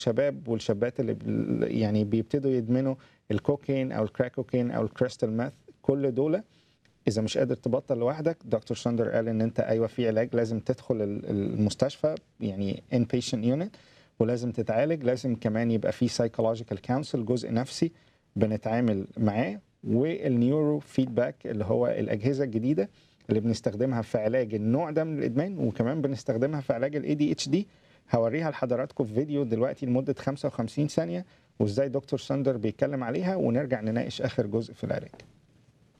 الشباب والشابات اللي بال- يعني بيبتدوا يدمنوا الكوكين او الكراك كوكين او الكريستال ماث كل دول اذا مش قادر تبطل لوحدك دكتور ساندر قال ان انت ايوه في علاج لازم تدخل ال- المستشفى يعني ان بيشنت يونت ولازم تتعالج لازم كمان يبقى في سايكولوجيكال كونسل جزء نفسي بنتعامل معاه والنيورو فيدباك اللي هو الاجهزه الجديده اللي بنستخدمها في علاج النوع ده من الادمان وكمان بنستخدمها في علاج الاي دي اتش دي هوريها لحضراتكم في فيديو دلوقتي لمده 55 ثانيه وازاي دكتور ساندر بيتكلم عليها ونرجع نناقش اخر جزء في العلاج